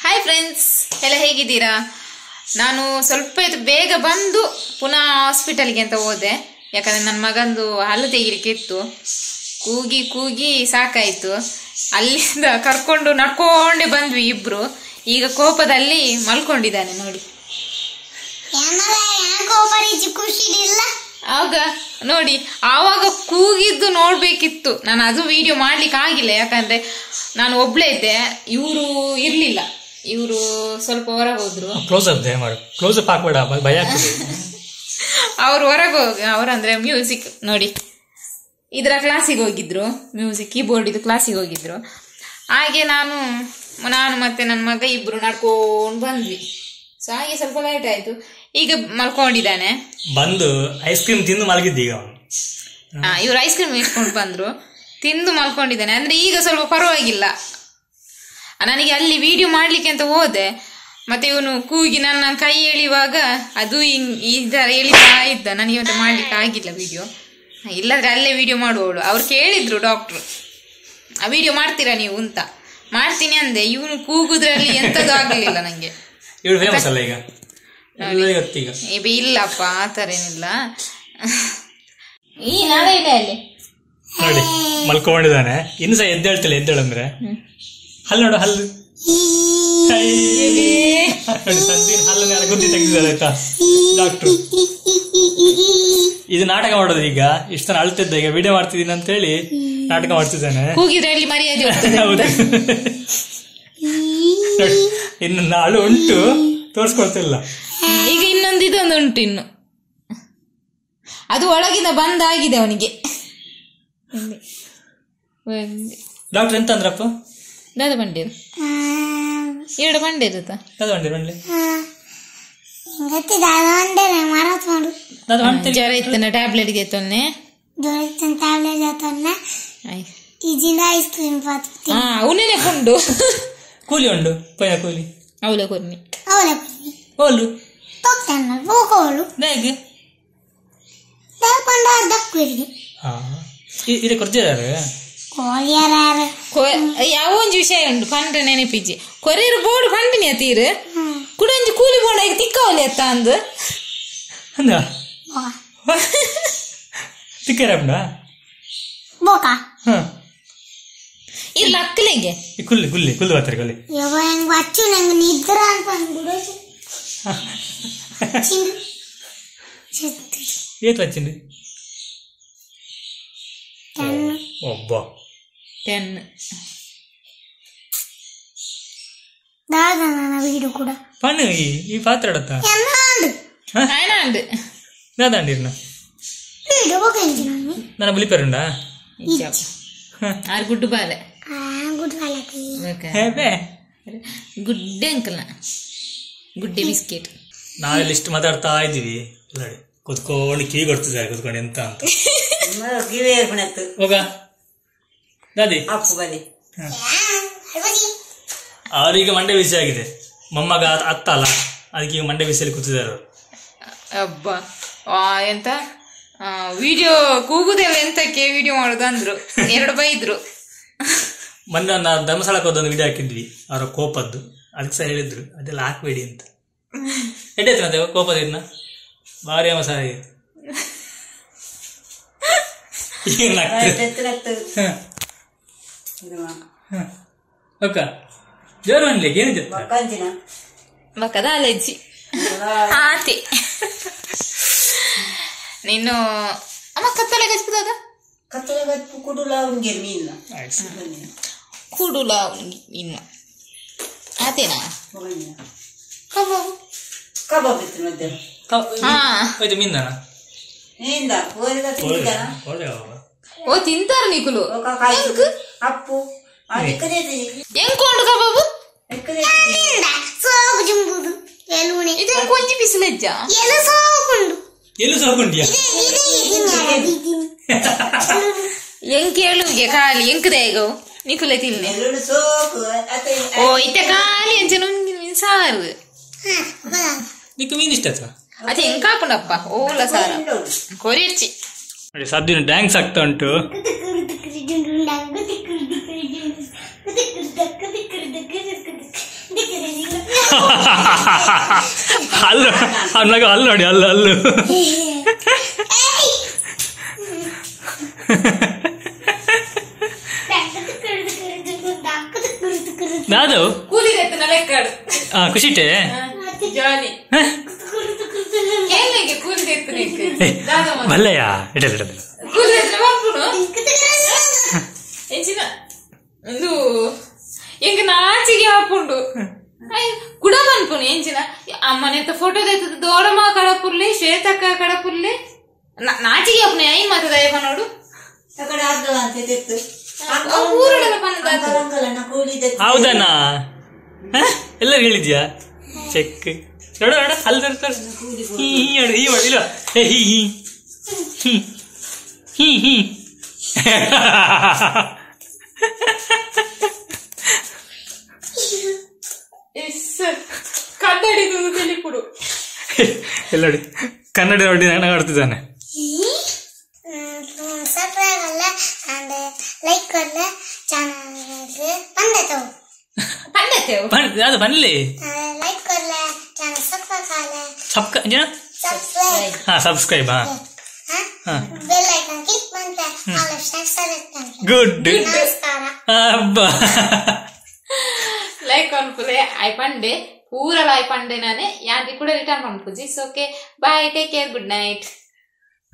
Hi friends ಎಲ್ಲ ಹೇಗಿದ್ದೀರಾ ನಾನು ಸ್ವಲ್ಪ ಹೊತ್ತು ಬೇಗ ಬಂದು ಪುನಃ ಹಾಸ್ಪಿಟಲ್ಗೆ ಅಂತ ಹೋದೆ ಯಾಕಂದ್ರೆ ನನ್ನ ಮಗಂದು ಹಲ್ಲು ತೆಗಿಲಿಕ್ಕೆ ಇತ್ತು ಕೂಗಿ ಕೂಗಿ ಸಾಕಾಯ್ತು ಅಲ್ಲಿಂದ ಕರ್ಕೊಂಡು ನಡ್ಕೊಂಡೇ ಬಂದ್ವಿ ಇಬ್ರು ಈಗ ಕೋಪದಲ್ಲಿ ಮಲ್ಕೊಂಡಿದ್ದಾನೆ ನೋಡಿ ಏನಾರ ಯಾಕೋ ಪರಿಚಯ ಖುಷಿ ಇಲ್ಲ ಆಗ ನೋಡಿ ಆವಾಗ ಕೂಗಿದ್ದು ನೋಡ್ಬೇಕಿತ್ತು ನಾನು ಅದು ವಿಡಿಯೋ ಮಾಡ್ಲಿಕ್ಕೆ ಆಗಿಲ್ಲ ಯಾಕಂದ್ರೆ ನಾನು ಒಬ್ಳೇ ಇದ್ದೆ ಇವರು ಇರ್ಲಿಲ್ಲ ಇವರು ಸ್ವಲ್ಪ ಹೊರಗೆ ಹೋದ್ರು ಕ್ಲೋಸ್ ಅಪ್ ದಯ ಮಾಡು ಕ್ಲೋಸ್ ಅಪ್ ಹಾಕ್ಬೇಡ ಭ- ಭಯ ಆಗ್ತದೆ ಅವ್ರು ಹೊರಗೆ ಹೋಗಿ ಅವರಂದ್ರೆ ಮ್ಯೂಸಿಕ್ ನೋಡಿ ಇದರ ಕ್ಲಾಸಿಗೆ ಹೋಗಿದ್ರು ಮ್ಯೂಸಿಕ್ ಕೀಬೋರ್ಡ್ ಇದು ಕ್ಲಾಸಿಗೆ ಹೋಗಿದ್ರು ಹಾಗೆ ನಾನು ನಾನು ಮತ್ತೆ ನನ್ನ ಮಗ ಇಬ್ರು ನಡ್ಕೊಂಡು ಬಂದ್ವಿ ಸೊ ಹಾಗೆ ಸ್ವಲ್ಪ ಲೇಟ್ ಆಯ್ತು ಈಗ ಮಲ್ಕೊಂಡಿದ್ದಾನೆ ಬಂದು ಐಸ್ ಕ್ರೀಮ್ ತಿಂದು ಮಲಗಿದ್ದ ಈಗ ಅವನು ಹಾ ಇವ್ರು ಐಸ್ ಕ್ರೀಮ್ ಇಟ್ಕೊಂಡು ಬಂದ್ರು ತಿಂದು ಮಲ್ಕೊಂಡಿದ್ದಾನೆ ಅಂದ್ರೆ ಈಗ ಸ್ವಲ್ಪ ಪರವಾಗಿಲ್ಲ ನನಗೆ ಅಲ್ಲಿ ವಿಡಿಯೋ ಮಾಡ್ಲಿಕ್ಕೆ ಅಂತ ಹೋದೆ ಮತ್ತೆ ಇವನು ಕೂಗಿ ನನ್ನ ಕೈ ಎಳಿವಾಗ ಅದು ಹಿಂಗ್ ಈ ತರ ಎಳಿತಾ ಇದ್ದ ನನಗೆ ಮತ್ತೆ ಮಾಡ್ಲಿಕ್ಕೆ ಆಗಿಲ್ಲ ವಿಡಿಯೋ ಇಲ್ಲದ್ರೆ ಅಲ್ಲೇ ವಿಡಿಯೋ ಮಾಡುವವಳು ಅವ್ರು ಕೇಳಿದ್ರು ಡಾಕ್ಟ್ರು ಆ ವಿಡಿಯೋ ಮಾಡ್ತೀರಾ ನೀವು ಅಂತ ಮಾಡ್ತೀನಿ ಅಂದೆ ಇವನು ಕೂಗುದ್ರಲ್ಲಿ ಎಂತದ್ದು ಆಗ್ಲಿಲ್ಲ ನಂಗೆ ಇವಳು ಫೇಮಸ್ ಅಲ್ಲ ಈಗ ಎಲ್ಲರಿಗೂ ಗೊತ್ತೀಗ ಇಬ ಇಲ್ಲಪ್ಪ ಆ ಥರ ಏನಿಲ್ಲ ಈ ನಾವೇ ಇದೆ ಅಲ್ಲಿ ನೋಡಿ ಮಲ್ಕೊಂಡಿದ್ದಾನೆ ಇನ್ನು ಸಹ ಎದ್ದೇಳ್ತಿಲ್ಲ ಎದ್ದೇಳಂದ್ರೆ ಹಲ್ಲು ನೋಡು ಹಲ್ಲು ಹೈ. ನೋಡಿ, ಸಂದಿನ ಹಲ್ಲನ್ನೆಲ್ಲ ಗುದ್ದಿ ತೆಗೆದಿದ್ದಾರೆ ಆಯ್ತಾ ಡಾಕ್ಟ್ರು ಇದು ನಾಟಕ ಮಾಡೋದು ಈಗ ಇಷ್ಟು ನಾನು ಅಳ್ತಿದ್ದೆ ಈಗ ವಿಡಿಯೋ ಮಾಡ್ತಿದ್ದೀನಿ ಅಂತ ಹೇಳಿ ನಾಟಕ ಮಾಡ್ತಿದ್ದಾನೆ ಕೂಗಿದ್ರೆ ಅಲ್ಲಿ ಮರ್ಯಾದೆ ಹೋಗ್ತದೆ ಹೌದು ನೋಡಿ, ಇನ್ನು ನಾಳು ಉಂಟು ತೋರ್ಸ್ಕೊಳ್ತಿಲ್ಲ ಈಗ ಇನ್ನೊಂದು ಇದೊಂದು ಉಂಟು ಇನ್ನು ಅದು ಒಳಗಿಂದ ಬಂದಾಗಿದೆ ಅವನಿಗೆ ಡಾಕ್ಟರ್ ಎಂತ ಅಂದ್ರಪ್ಪ ದಾದ ಬಂಡಿರು ಎರಡು ಬಂಡೆ ಇರುತ್ತಾ ಅದು ಬಂಡಿ ಬಂಡಿ ಗೊತ್ತಿಲ್ಲ ಅದೊಂದೇ ಮರತ್ ಮಾಡು ಅದು ಮಾಡ್ತೀನಿ ಜ್ವರ ಇತ್ತನ ಟ್ಯಾಬ್ಲೆಟ್ ಗೆತ್ತೊನ್ನೆ ದೊರೆತನ ಟ್ಯಾಬ್ಲೆಟ್ ಜಾತನ್ನ ಈಜಿಂದ ಐಸ್ ಕ್ರೀಮ್ ಪಾತ್ರೆ ಹಾ ಅವನೇ ಕೊಂಡು ಕೂಲಿ ಉಂಡು ಪಯ ಕೂಲಿ ಅವಳ ಕೊರ್ನಿ ಅವಳ ಓಲು ಹೋಗ್ತಾನ ಹೋಗೋಳು ಹೇಗೆ ತಗೊಂಡು ಅರ್ಧಕ್ಕೆ ಹಾ ಇ- ಇದು ಕೊಡ್ತಿದ್ದಾರೆ ಕೋಳಿ ಯಾರು ಯಾವ ಒಂಜಿ ವಿಷಯ ಉಂಟು ಪಂಡ್ರೆ ನೆನಪಿಜ್ಜಿ ಕೊರಿಯರ್ ಬೋರ್ಡ್ ಪಂಡಿನಿ ಅತೀರ್ ಕುಡೊಂಜಿ ಕೂಲಿ ಬೋರ್ಡ್ ಈಗ ತಿಕ್ಕವಲ್ಲಿ ಅತ್ತ ಅಂದು ಅಂದ ತಿಕ್ಕರಪ್ಪ ಬೋಕ ಹಾ ಇಲ್ಲ ಅಕ್ಕಲಿಗೆ ಈ ಕುಲ್ಲಿ ಕುಲ್ಲಿ ಕುಲ್ಲು ಬರ್ತಾರೆ ಕುಲ್ಲಿ ಯವ್ವ ಹೆಂಗ್ ಬಚ್ಚು ನಂಗೆ ನಿದ್ರ ಅನ್ಕೊಂಡು ಚಿಂದು ಏತ್ ಹಚ್ಚಿಂಡಿ ಒಬ್ಬ ಟೆನ್ ದಾದ ನನ್ನ ವೀಡು ಕೂಡ ಪಣ್ಣು ಈ ಈ ಪಾತ್ರ ಇಡತ್ತ ಎಲ್ಲಾಂಡು ಆಯ್ನಾಂಡ್ ನಾದಂಡಿರ್ನ ವೀಡು ಬೋಕೆಂಜಿ ನಾನು ನನ್ನ ಬುಲಿಪೇರುಂಡ ಆರು ಗುಡ್ಡು ಬಾಲೆ ಆ ಗುಡ್ ಕಾಲಕ್ಕೆ ಹೇ ಬೇ ಗುಡ್ಡೆ ಅಂಕಲ್ನ ಗುಡ್ಡೆ ಬಿಸ್ಕೆಟ್ ನಾವೆಲ್ಲ ಇಷ್ಟು ಮಾತಾಡ್ತಾ ಇದ್ದೀವಿ ನೋಡಿ ಕುತ್ಕೊಂಡು ಕಿವಿ ಕೊಡ್ತಿದ್ದಾರೆ ಕುತ್ಕೊಂಡು ಎಂತ ಅಂತ ಹೋಗ ದಾದಿ ಅವರಿಗೆ ಮಂಡೆ ಬಿಸಿ ಆಗಿದೆ ಮೊಮ್ಮಗ ಅತ್- ಅತ್ತ ಅಲ್ಲ ಅದಕ್ಕೆ ಈಗ ಮಂಡೆ ಬಿಸಿಯಲ್ಲಿ ಕೂತಿದ್ದಾರೆ ಅವರು ಅಬ್ಬ ಆ, ಎಂತ ವಿಡಿಯೋ ಕೂಗುದೆಲ್ಲ ಎಂತಕ್ಕೆ ವಿಡಿಯೋ ಮಾಡೋದು ಅಂದ್ರು ಎರಡು ಬೈದ್ರು ಮೊನ್ನೆ ನಾವು ಧರ್ಮಸ್ಥಳಕ್ಕೆ ಹೋದೊಂದು ವಿಡಿಯೋ ಹಾಕಿದ್ವಿ ಅವರ ಕೋಪದ್ದು ಅದಕ್ಕೆ ಸಹ ಹೇಳಿದ್ರು ಅದೆಲ್ಲ ಹಾಕ್ಬೇಡಿ ಅಂತ ಎಡ್ಡೈತೆ ಮತ್ತೆ ಕೋಪದ ಇದನ್ನ ಭಾರಿ ಮಸ ಆಗಿತ್ತು ಏನ್ ಆಗ್ತದೆ ಓಕ ಜೋರು ಅನ್ಲಿಕ್ಕೆ ಏನಿದೆ ಬಕ್ಕದ ಅಲರ್ಜಿ ಆತೆ ನೀನು ಅಮ್ಮ ಕತ್ತಲೆ ಗಚ್ಬಿಟ್ಟದ ಕೂಡುಲ ಅವ್ನಿಗೆ ಇನ್ನು ಆತೇನಾ ಕಬಾಬ್ ಹಾ ಇದು ಮೀನನ ಓ ತಿಂತಾರ ನಿಕುಲು ಅಪ್ಪು ಎಂಕೊಂಡು ಕಬಾಬು ಸೋಗು ಜುಂಬುದು ಎಲುಣೆ ಇದು ಕೊಂಚಿ ಬಿಸಿಲಜ್ಜ ಎಲು ಸೋಗುಂಡು ಎಲ್ಲೂ ಸಾಕೊಂಡಿಯಾ ಎಂಕ್ ಹೇಳುವಿಗೆ ಖಾಲಿ ಎಂಕದೆ ಈಗ ನಿಕುಲೆ ತಿನ್ನೆ ಸೋಕು ಓ ಇತ್ತ ಖಾಲಿ ಅಂಚೆ ಸಾರು ನಿಕ್ಕು ಮೀನ್ ಇಷ್ಟ ಆಯ್ತಾ ಅದೇ ಹೆಂಗ್ ಹಾಕೊಂಡಪ್ಪ ಓಲ ಸಾರ ಕೊರಿರ್ಚಿ ನೋಡಿ ಸದ್ದಿನ ಡ್ಯಾನ್ಸ್ ಆಗ್ತಾ ಉಂಟು ಹಲ್ಲು ಅವನಾಗ ಹಲ್ಲು ನೋಡಿ ಹಲ್ಲು ಹಲ್ಲು ನಾದು ಕೂದಿದೆ ನಲೆಕ್ಕಾಡು ಆ ಖುಷಿಟೆ ಜಾಲಿ ಕೇಳಿಗೆ ಕೂದಿದೆ ಏ ಮಲ್ಲಯ್ಯ ಇಡ ಇಡ ಕೂದಿದೆ ಬರ್ಪುನು ಎಂಚಿನ ಇದು ಎಂಗ ನಾಚಿಗೆ ಹಾಪುಂಡು ಕುಡ ಬಂದ್ಪುನು ಎಂಚಿನ ಅಮ್ಮನ ಎಂತ ಫೋಟೋ ದೈತದ ದೋಡಮ ಕಡಪುರ್ಲಿ ಶ್ವೇತಕ್ಕ ಕಡಪುರ್ಲಿ ನಾ- ನಾಚಿಗೆ ಹಾಪುನೆ ಐ ಮಾತ ದಯಪ ನೋಡು ತಕಡೆ ಅರ್ಧ ಅಂತ ತೆತ್ತು ಊರೊಳಗೆ ಬಂದದ್ದು ಅಂಕಲನ್ನ ಕೂಡಿದೆ ಹೌದನಾ ಹ? ಎಲ್ಲರೂ ಹೇಳಿದ್ಯಾ ಚೆಕ್ ನೋಡು ನೋಡು ಅಲ್ಲಿ ತರ್ತಾರೆ ಹೀ ಹೀ ಮಾಡು ಹೀ ಮಾಡು ಇಲ್ಲ ಏ ಹೀ ಹೀ ಹೀ ಹೀ ಹೀ ಎಸ್ ಕನ್ನಡಿದು ತಿಳಿಪುಡು ಎಲ್ಲ ನೋಡಿ ಕನ್ನಡ ನೋಡಿ ನಗಾಡ್ತಿದ್ದಾನೆ सब्सक्राइब कर ले एंड लाइक कर ले चैनल से बन देता हूँ ಪಂಡತೇವು ಬನ್- ಅದು ಬನ್ಲಿ लाइक कर ले चैनल सब्सक्राइब कर ले ಸಬ್ಕ ಜನ सब्सक्राइब ಹಾ ಸಬ್ಸ್ಕ್ರೈಬ್ ಹಾ हाँ ಹಾ बेल आइकन क्लिक बनते हैं ऑल ऑप्शन सेलेक्ट ಗುಡ್ नमस्कार ಹಬ್ಬ ಲೈಕ್ ಅನ್ಪುಲೆ ಐ ಪಂಡೆ ಪೂರಲ ಐ ಪಂಡೆ ನಾನೇ ಯಾಂತಿ ಕೂಡ ರಿಟರ್ನ್ ಮಾಡ್ಪುಜಿ so okay bye take care good night